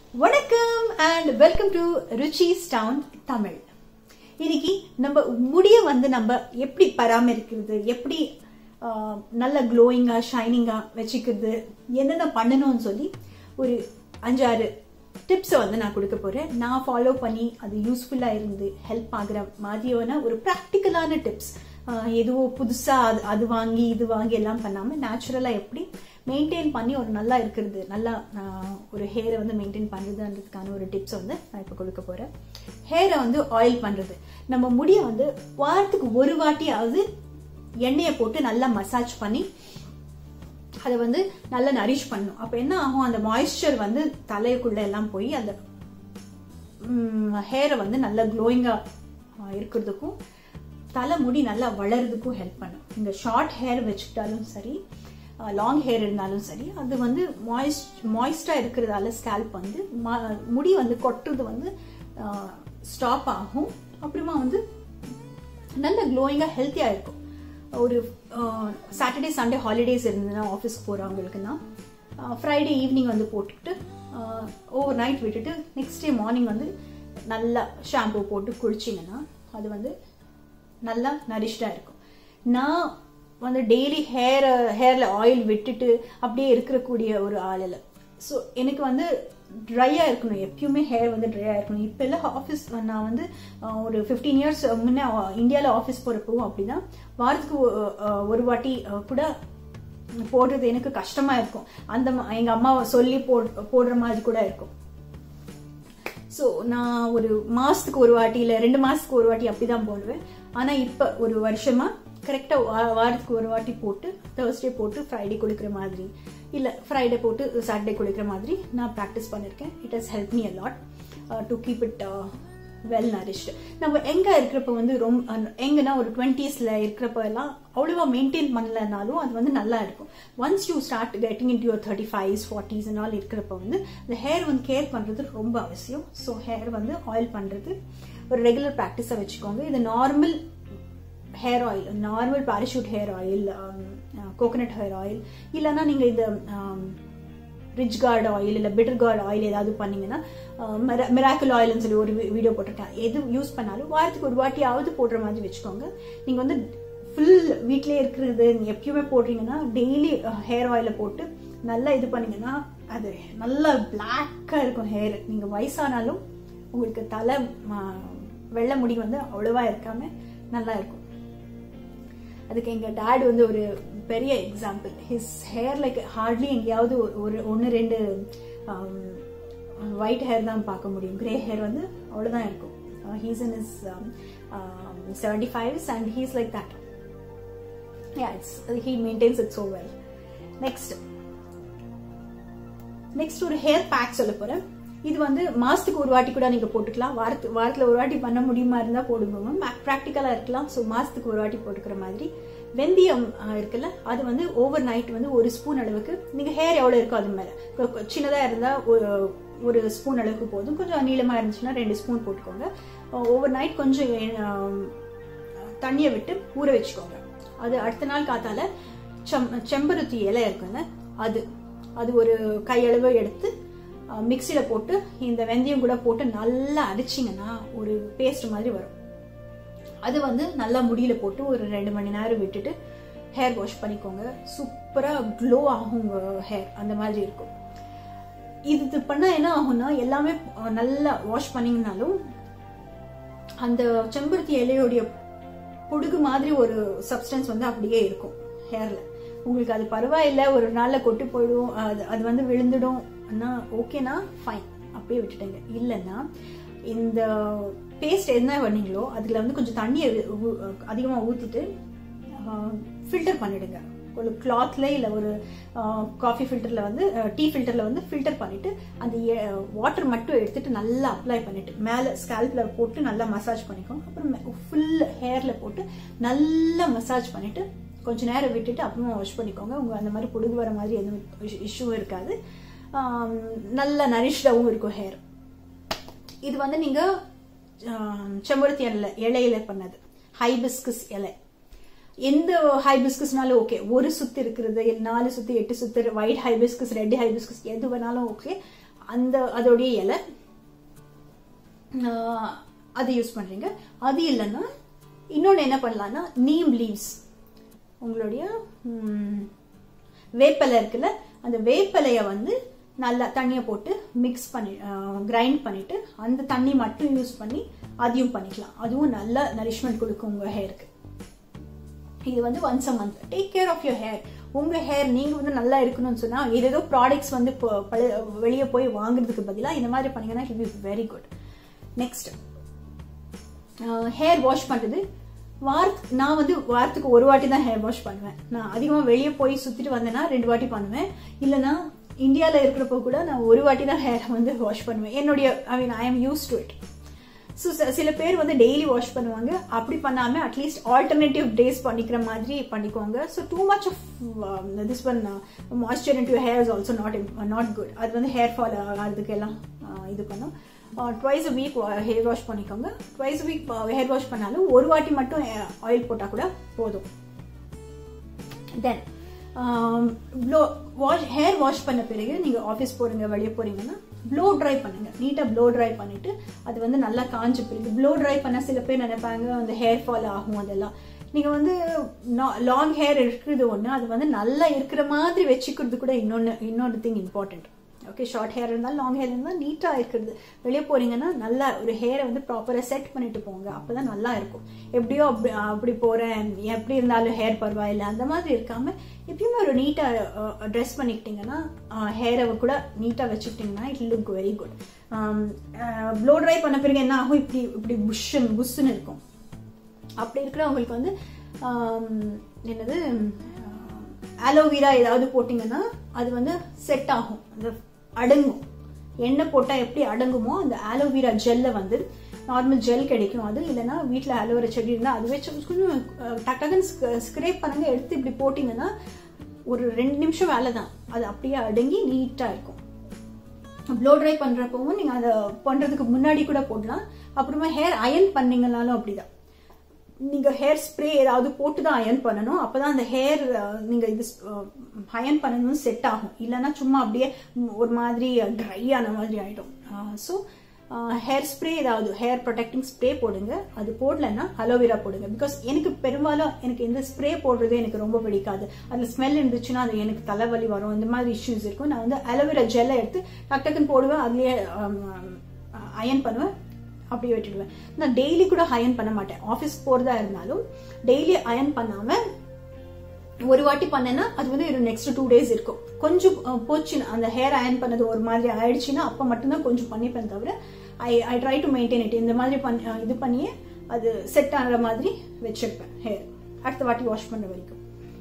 வணக்கம் and welcome to Ruchi's town Tamil இன்னைக்கு நம்ம முடிய வந்து நம்ம எப்படி பராமரிக்கிறது எப்படி ஆஹ், நல்ல க்ளோயிங்கா ஷைனிங்கா வச்சுக்கிறது என்னென்ன பண்ணணும்னு சொல்லி ஒரு அஞ்சாறு டிப்ஸை வந்து நான் கொடுக்க போறேன் நான் ஃபாலோ பண்ணி அது யூஸ்ஃபுல்லா இருந்து ஹெல்ப் ஆகுற மாதிரியான ஒரு ப்ராக்டிக்கலான டிப்ஸ் எதுவோ புதுசா அது அது வாங்கி இது வாங்கி எல்லாம் பண்ணாம நேச்சுரலா எப்படி மெயின்டைன் பண்ணி ஒரு நல்லா இருக்கிறது நல்லா ஆஹ், ஒரு ஹேரை வந்து மெயின்டைன் பண்ணுறதுன்றதுக்கான ஒரு டிப்ஸ் வந்து நான் இப்போ கொடுக்க போறேன் ஹேரை வந்து ஆயில் பண்றது நம்ம முடியை வந்து வாரத்துக்கு ஒரு வாட்டியாவது எண்ணெயை போட்டு நல்லா மசாஜ் பண்ணி அதை வந்து நல்லா நரிஷ் பண்ணும் அப்போ என்ன ஆகும் அந்த மாய்ஸ்சர் வந்து தலைக்குள்ள எல்லாம் போய் அந்த ஹேரை வந்து நல்லா க்ளோயிங்காக இருக்கிறதுக்கும் தலைமுடி நல்லா வளர்றதுக்கும் ஹெல்ப் பண்ணும் இந்த ஷார்ட் ஹேர் வச்சுக்கிட்டாலும் சரி லாங் ஹேர் இருந்தாலும் சரி அது வந்து மாய்ஸ்ட் மாய்ஸ்டாக இருக்கிறதால ஸ்கேல்ப் வந்து ம- முடி வந்து கொட்டுறது வந்து ஸ்டாப் ஆகும் அப்புறமா வந்து நல்ல க்ளோயிங்காக ஹெல்த்தியாக இருக்கும் ஒரு சாட்டர்டே சண்டே ஹாலிடேஸ் இருந்ததுன்னா ஆஃபீஸ்க்கு போகிறவங்களுக்குன்னா ஃப்ரைடே ஈவினிங் வந்து போட்டுக்கிட்டு ஓவர் நைட் விட்டுட்டு நெக்ஸ்ட் டே மார்னிங் வந்து நல்லா ஷாம்பு போட்டு குளிச்சிங்கன்னா அது வந்து நல்லா நரிஷ்டாக இருக்கும் நான் வந்து டெய்லி ஹேர் ஹேரில் ஆயில் விட்டுட்டு அப்படியே இருக்கக்கூடிய ஒரு ஆள் இல்லை ஸோ எனக்கு வந்து ட்ரையாக இருக்கணும் எப்பயுமே ஹேர் வந்து ட்ரையாக இருக்கணும் இப்போ எல்லாம் ஆஃபீஸ் நான் வந்து அஹ், ஒரு ஃபிஃப்டீன் இயர்ஸ் முன்னே இந்தியாவில் ஆஃபீஸ் போகிறப்பவும் அப்படின்னா வாரத்துக்கு ஒ- அஹ், ஒரு வாட்டி அஹ், கூட போடுறது எனக்கு கஷ்டமா இருக்கும் அந்த ம- எங்க அம்மா சொல்லி போட் போடுற மாதிரி கூட இருக்கும் ஸோ நான் ஒரு மாசத்துக்கு ஒரு வாட்டி இல்லை ரெண்டு மாசத்துக்கு ஒரு வாட்டி அப்படிதான் போடுவேன் ஆனா இப்போ ஒரு வருஷமா கரெக்டா வாரத்துக்கு ஒரு வாட்டி போட்டு தேர்ஸ்டே போட்டு ஃப்ரைடே குளிக்கிற மாதிரி இல்ல ஃப்ரைடே போட்டு சாட்டர்டே குளிக்கிற மாதிரி நான் ப்ராக்டிஸ் பண்ணிருக்கேன் it has help me a lot to keep it well nourished நம்ம எங்க இருக்கிறப்ப வந்து ரொம்ப எங்கன்னா ஒரு டுவெண்ட்டீஸ்ல இருக்கிறப்ப எல்லாம் அவ்வளவா மெயின்டைன் பண்ணலனாலும் அது வந்து நல்லா இருக்கும் once you start getting in your thirty five forties நாள் இருக்கிறப்ப வந்து இந்த ஹேர் வந்து கேர் பண்றது ரொம்ப அவசியம் ஸோ ஹேர் வந்து ஆயில் பண்றது ஒரு ரெகுலர் ப்ராக்டிஸை வச்சுக்கோங்க இது normal hair oil normal Parachute hair oil coconut hair oil இல்லைன்னா நீங்க இந்த ரிச் கார்டு ஆயில் இல்லை பிட்டர் கார்டு ஆயில் ஏதாவது பண்ணீங்கன்னா மிராக்கிள் ஆயில்னு சொல்லி ஒரு வீடியோ போட்டிருக்கேன் எது யூஸ் பண்ணாலும் வாரத்துக்கு ஒரு வாட்டியாவது போடுற மாதிரி வச்சுக்கோங்க நீங்க வந்து ஃபுல் வீட்லயே இருக்கிறது நீங்க எப்பயுமே போடுறீங்கன்னா டெய்லி ஹேர் ஆயில போட்டு நல்லா இது பண்ணீங்கன்னா அது நல்லா பிளாக்கா இருக்கும் ஹேர் நீங்க வயசானாலும் உங்களுக்கு தலை ம- வெள்ளை முடி வந்து அவ்வளவா இருக்காம நல்லா இருக்கும் அதுக்கு எங்க டாட் வந்து ஒரு பெரிய example his hair like hardly எங்கேயாவது ஒரு- ஒரு ஒன்று ரெண்டு ஒயிட் ஹேர் தான் பார்க்க முடியும் கிரே ஹேர் வந்து அவ்வளோதான் இருக்கும் he's in his seventy five and he's like that it's he maintains it so well next next ஒரு ஹேர் பேக் சொல்ல போறேன் இது வந்து மாசத்துக்கு ஒரு வாட்டி கூட நீங்க போட்டுக்கலாம் வாரத்து வாரத்துல ஒரு வாட்டி பண்ண முடியுமா இருந்தா போடுங்க ப்ராக்டிக்கலா இருக்கலாம் ஸோ மாசத்துக்கு ஒரு வாட்டி போட்டுக்கிற மாதிரி வெந்தயம் ஆஹ், இருக்குல்ல அது வந்து ஓவர் நைட் வந்து ஒரு ஸ்பூன் அளவுக்கு நீங்க ஹேர் எவ்வளவு இருக்கோ அது மேல கொ- கொ- சின்னதா இருந்தா ஒரு ஒரு ஸ்பூன் அளவுக்கு போதும் கொஞ்சம் நீளமா இருந்துச்சுன்னா ரெண்டு ஸ்பூன் போட்டுக்கோங்க ஓவர் நைட் கொஞ்சம் ஆஹ், தண்ணியை விட்டு ஊற வச்சுக்கோங்க அது அடுத்த நாள் காத்தால செம் செம்பருத்தி இலை இருக்குங்க அது அது ஒரு கையளவு எடுத்து மிக்சியில் போட்டு இந்த வெந்தயம் கூட போட்டு நல்லா அடிச்சிங்கன்னா ஒரு பேஸ்ட் மாதிரி வரும் அது வந்து நல்லா முடியில போட்டு ஒரு ரெண்டு மணி நேரம் விட்டுட்டு ஹேர் வாஷ் பண்ணிக்கோங்க சூப்பரா க்ளோ ஆகும் உங்க ஹேர் அந்த மாதிரி இருக்கும் இது இது பண்ணா என்ன ஆகும்னா எல்லாமே அஹ், நல்லா வாஷ் பண்ணீங்கனாலும் அந்த செம்பருத்தி இலையோடைய பொடுகு மாதிரி ஒரு சப்ஸ்டன்ஸ் வந்து அப்படியே இருக்கும் ஹேர்ல உங்களுக்கு அது பரவாயில்ல ஒரு நாள்ல கொட்டி போயிடும் அது அது வந்து விழுந்துடும் அண்ணா ஓகேனா ஃபைன் அப்படியே விட்டுட்டேங்க இல்லைன்னா இந்த பேஸ்ட் என்ன பண்ணீங்களோ அதுல வந்து கொஞ்சம் தண்ணியை ஊ- அதிகமா ஊத்திட்டு ஃபில்டர் பண்ணிடுங்க ஒரு கிளாத்ல இல்ல ஒரு காஃபி ஃபில்டர்ல வந்து டீ ஃபில்டர்ல வந்து ஃபில்டர் பண்ணிட்டு அந்த வாட்டர் மட்டும் எடுத்துட்டு நல்லா அப்ளை பண்ணிட்டு மேல ஸ்கேல்ப்ல போட்டு நல்லா மசாஜ் பண்ணிக்கோங்க அப்புறம் ஃபுல் ஹேர்ல போட்டு நல்லா மசாஜ் பண்ணிட்டு கொஞ்ச நேரம் விட்டுட்டு அப்புறமா வாஷ் பண்ணிக்கோங்க உங்க அந்த மாதிரி பொடுகு வர மாதிரி எதுவும் இஷ்யூவும் இருக்காது ஆம், நல்ல நரிஷ்டாவும் இருக்கும் ஹேர் இது வந்து நீங்க ஆம், செம்பருத்தி இலை இலையில பண்ணது ஹைபிஸ்கஸ் இலை எந்த ஹைபிஸ்கஸ்னாலும் ஓகே ஒரு சுத்து இருக்கிறது இல்ல நாலு சுத்து எட்டு சுத்து ஒயிட் ஹைபிஸ்கஸ் ரெட் ஹைபிஸ்கஸ் எது வேணாலும் ஓகே அந்த அதோடைய இலை ஆஹ், அது யூஸ் பண்றீங்க அது இல்லைன்னா இன்னொன்று என்ன பண்ணலாம்னா நீம் லீவ்ஸ் உங்களுடைய ம், வேப்பலை இருக்குல்ல அந்த வேப்பலையை வந்து நல்லா தண்ணியை போட்டு மிக்ஸ் பண்ணி கிரைண்ட் பண்ணிட்டு அந்த தண்ணி மட்டும் யூஸ் பண்ணி அதையும் பண்ணிக்கலாம் அதுவும் நல்ல நரிஷ்மெண்ட் கொடுக்கும் உங்க ஹேருக்கு இது வந்து once a month take care of your hair உங்க ஹேர் நீங்க வந்து நல்லா இருக்கணும்னு சொன்னா ஏதேதோ ப்ராடக்ட்ஸ் வந்து வெளியே போய் வாங்குறதுக்கு பதிலா இந்த மாதிரி பண்ணீங்கன்னா it be very good next hair wash பண்றது வாரத்துக்கு நான் வந்து வாரத்துக்கு ஒரு வாட்டி தான் ஹேர் வாஷ் பண்ணுவேன் நான் அதிகமாக வெளியே போய் சுற்றிட்டு வந்தேன்னா ரெண்டு வாட்டி பண்ணுவேன் இல்லைன்னா இந்தியாவில் இருக்கிறப்போ கூட நான் ஒரு வாட்டி தான் ஹேர் வந்து வாஷ் பண்ணுவேன் என்னுடைய I mean I am used to it so சில பேர் வந்து டெய்லி வாஷ் பண்ணுவாங்க அப்படி பண்ணாமல் அட்லீஸ்ட் ஆல்டர்னேட்டிவ் டேஸ் பண்ணிக்கிற மாதிரி பண்ணிக்கோங்க so too much of this one moisture in to hair is also not not good அது வந்து ஹேர் ஃபால் ஆகிறதுக்கு எல்லாம் uh, இது பண்ணும் twice a week hair wash பண்ணிக்கோங்க ட்வைஸ் வீக் ஹேர் வாஷ் பண்ணாலும் ஒரு வாட்டி மட்டும் ஆயில் போட்டால் கூட போதும் then blow wash hair wash பண்ண பிறகு நீங்கள் ஆஃபீஸ் போகிறீங்க வெளியே போகிறீங்கன்னா ப்ளோ ட்ரை பண்ணுங்க நீட்டாக ப்ளோ ட்ரை பண்ணிட்டு அது வந்து நல்லா காஞ்ச பிறகு ப்ளோ ட்ரை பண்ண சில பேர் நினைப்பாங்க அந்த ஹேர் ஃபால் ஆகும் அதெல்லாம் நீங்கள் வந்து லாங் ஹேர் இருக்கிறது ஒன்று அது வந்து நல்லா இருக்கிற மாதிரி வச்சுக்கிறது கூட இன்னொன்று இன்னொரு thing important okay short hair இருந்தாலும் லாங் ஹேர் இருந்தால் நீட்டாக இருக்கிறது வெளியே போறீங்கன்னா நல்லா ஒரு ஹேரை வந்து ப்ராப்பராக செட் பண்ணிட்டு போங்க அப்போ தான் நல்லா இருக்கும் எப்படியோ அப்படி அப்படி போகிறேன் எப்படி இருந்தாலும் ஹேர் பரவாயில்ல அந்த மாதிரி இருக்காம எப்பயுமே ஒரு நீட்டாக ட்ரெஸ் பண்ணிக்கிட்டிங்கன்னா ஹேரை கூட நீட்டாக வச்சுக்கிட்டிங்கன்னா it look very good blow dry பண்ண பிறகு என்ன ஆகும் இப்படி இப்படி புஷ்ஷன் புஷ்ஷுன்னு இருக்கும் அப்படி இருக்கிறவங்களுக்கு வந்து ஆம், என்னது ஆலோவேரா ஏதாவது போட்டிங்கன்னா அது வந்து செட் ஆகும் அந்த அடங்கும் எண்ணெய் போட்டால் எப்படி அடங்குமோ அந்த ஆலோவேரா ஜெல்லை வந்து நார்மல் ஜெல் கிடைக்கும் அது இல்லைன்னா வீட்டில் ஆலோவேரா செடி இருந்தால் அது வச்சு கொஞ்சம் டக் டக்குன்னு ஸ்க்ரேப் பண்ணுங்க எடுத்து இப்படி போட்டிங்கன்னா ஒரு ரெண்டு நிமிஷம் வேலை தான் அது அப்படியே அடங்கி நீட்டாக இருக்கும் ப்ளோ ட்ரை பண்றப்பவும் நீங்க அதை பண்றதுக்கு முன்னாடி கூட போடலாம் அப்புறமா ஹேர் அயன் பண்ணீங்கனாலும் அப்படிதான் நீங்க ஹேர் ஸ்ப்ரே ஏதாவது போட்டு தான் அயன் பண்ணணும் அப்பதான் அந்த ஹேர் நீங்க இது அயன் பண்ணணும் செட் ஆகும் இல்லைன்னா சும்மா அப்படியே ம், ஒரு மாதிரி ட்ரை ஆன மாதிரி ஆயிடும் ஸோ ஹேர் ஸ்ப்ரே ஏதாவது ஹேர் ப்ரொடெக்டிங் ஸ்ப்ரே போடுங்க அது போடலைன்னா அலோவேரா போடுங்க பிகாஸ் எனக்கு பெரும்பாலும் எனக்கு இந்த ஸ்ப்ரே போடுறது எனக்கு ரொம்ப பிடிக்காது அதில் ஸ்மெல் இருந்துச்சுன்னா அது எனக்கு தலைவலி வரும் இந்த மாதிரி இஷ்யூஸ் இருக்கும் நான் வந்து அலோவேரா ஜெல்லை எடுத்து டக் டக்குன்னு போடுவேன் அதுலேயே அயன் பண்ணுவேன் அப்படியே விட்டுடுவேன் நான் டெய்லி கூட அயன் பண்ண மாட்டேன் ஆஃபீஸ் போகிறதா இருந்தாலும் டெய்லி அயன் பண்ணாமல் ஒரு வாட்டி பண்ணேன்னா அது வந்து ஒரு நெக்ஸ்ட் டூ டேஸ் இருக்கும் கொஞ்சம் அஹ், போச்சுன்னா அந்த ஹேர் அயன் பண்ணது ஒரு மாதிரி ஆயிடுச்சுன்னா அப்போ மட்டும்தான் கொஞ்சம் பண்ணிப்பேன் தவிர I I try to maintain it இந்த மாதிரி பண்ணி அஹ், இது பண்ணியே அது செட் ஆகிற மாதிரி வச்சிருப்பேன் ஹேர் அடுத்த வாட்டி வாஷ் பண்ண வரைக்கும்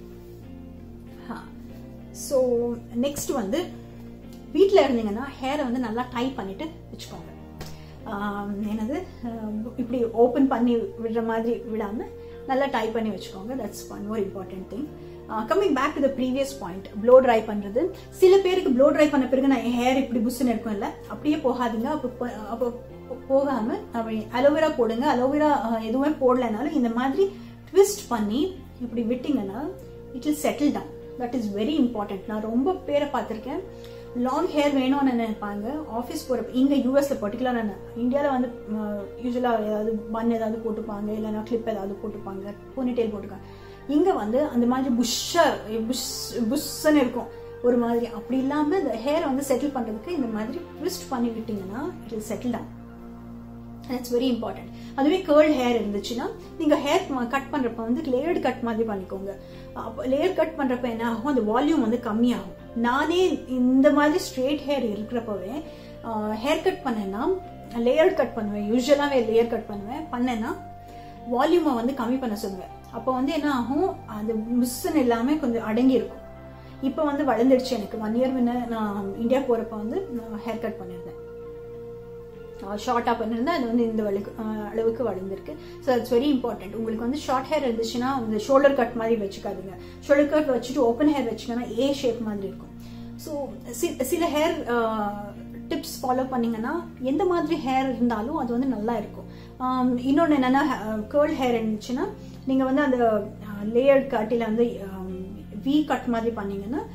ஸோ நெக்ஸ்ட் வந்து வீட்டில் இருந்தீங்கன்னா ஹேரை வந்து நல்லா டை பண்ணிட்டு வச்சுக்கோங்க ஆம், என்னது அஹ், இப்படி ஓப்பன் பண்ணி விடுற மாதிரி விடாமல் நல்லா டை பண்ணி வச்சுக்கோங்க that's one more important thing coming back to the previous point blow dry பண்ணுறது சில பேருக்கு ப்ளோ ட்ரை பண்ண பிறகு நான் ஹேர் இப்படி புஷ்ஷுன்னு இருக்கும் இல்லை அப்படியே போகாதீங்க அப்போ போ- அப்போ போ- போகாம அலோவேரா போடுங்க அலோவேரா எதுவுமே போடலைனாலும் இந்த மாதிரி ட்விஸ்ட் பண்ணி இப்படி விட்டீங்கன்னா it will settle down that is very important நான் ரொம்ப பேரை பார்த்துருக்கேன் லாங் ஹேர் வேணும்னு நினைப்பாங்க ஆஃபீஸ் போகிறப்ப இங்கே யூஎஸ்ல பர்டிகுலராக நான் இந்தியாவில் வந்து யூஸ்வலாக ஏதாவது பன் ஏதாவது போட்டுப்பாங்க இல்லைன்னா கிளிப் ஏதாவது போட்டுப்பாங்க போனிடெயில் போட்டுப்பாங்க இங்கே வந்து அந்த மாதிரி புஷ்ஷாக புஷ் புஷ்ஷன்னு இருக்கும் ஒரு மாதிரி அப்படி இல்லாமல் இந்த ஹேரை வந்து செட்டில் பண்ணுறதுக்கு இந்த மாதிரி ட்விஸ்ட் பண்ணி விட்டீங்கன்னா it will settle down that's very important அதுவே கேர்ள் ஹேர் இருந்துச்சுன்னா நீங்க ஹேர் கட் பண்றப்ப வந்து லேயர்டு கட் மாதிரி பண்ணிக்கோங்க அப்போ லேயர் கட் பண்றப்ப என்ன ஆகும் அந்த வால்யூம் வந்து கம்மியாகும் நானே இந்த மாதிரி ஸ்ட்ரெயிட் ஹேர் இருக்கிறப்பவே ஹேர் கட் பண்ணேன்னா லேயர் கட் பண்ணுவேன் யூஸ்வலாகவே லேயர் கட் பண்ணுவேன் பண்ணேன்னா வால்யூமை வந்து கம்மி பண்ண சொல்லுவேன் அப்போ வந்து என்ன ஆகும் அந்த மிஸ்ஸுன்னு எல்லாமே கொஞ்சம் அடங்கி இருக்கும் இப்போ வந்து வளர்ந்துடுச்சு எனக்கு ஒன் இயர் முன்ன நான் இந்தியா போகிறப்ப வந்து நான் ஹேர் கட் பண்ணியிருந்தேன் ஷார்ட்டாக பண்ணியிருந்தா அது வந்து இந்த வலுக்கு அஹ் அளவுக்கு வளர்ந்துருக்கு ஸோ இட்ஸ் வெரி இம்பார்ட்டன்ட் உங்களுக்கு வந்து ஷார்ட் ஹேர் இருந்துச்சுன்னா இந்த ஷோல்டர் கட் மாதிரி வச்சுக்காதீங்க ஷோல்டர் கட் வச்சுட்டு ஓப்பன் ஹேர் வச்சுக்கன்னா ஏ ஷேப் மாதிரி இருக்கும் ஸோ சில ஹேர் டிப்ஸ் ஃபாலோ பண்ணீங்கன்னா எந்த மாதிரி ஹேர் இருந்தாலும் அது வந்து நல்லா இருக்கும் இன்னொன்று என்னென்னா கேர்ள் ஹேர் இருந்துச்சுன்னா நீங்கள் வந்து அந்த லேயர்ட் கட்டில் வந்து வி கட் மாதிரி பண்ணீங்கன்னா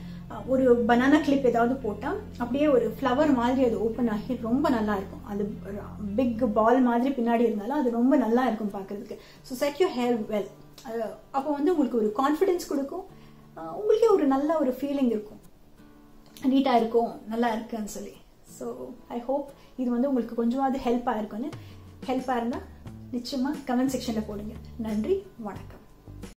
ஒரு பனானா கிளிப் ஏதாவது போட்டால் அப்படியே ஒரு ஃப்ளவர் மாதிரி அது ஓப்பன் ஆகி ரொம்ப நல்லா இருக்கும் அது பிக் பால் மாதிரி பின்னாடி இருந்தாலும் அது ரொம்ப நல்லா இருக்கும் பார்க்கறதுக்கு so set you hair well அப்போ வந்து உங்களுக்கு ஒரு கான்ஃபிடென்ஸ் கொடுக்கும் அஹ் உங்களுக்கே ஒரு நல்ல ஒரு ஃபீலிங் இருக்கும் நீட்டாக இருக்கும் நல்லா இருக்குன்னு சொல்லி ஸோ ஐ ஹோப் இது வந்து உங்களுக்கு கொஞ்சமாவது ஹெல்ப்பாக இருக்கும்னு ஹெல்ப்பாக இருந்தால் நிச்சயமாக கமெண்ட் செக்ஷனில் போடுங்க நன்றி வணக்கம்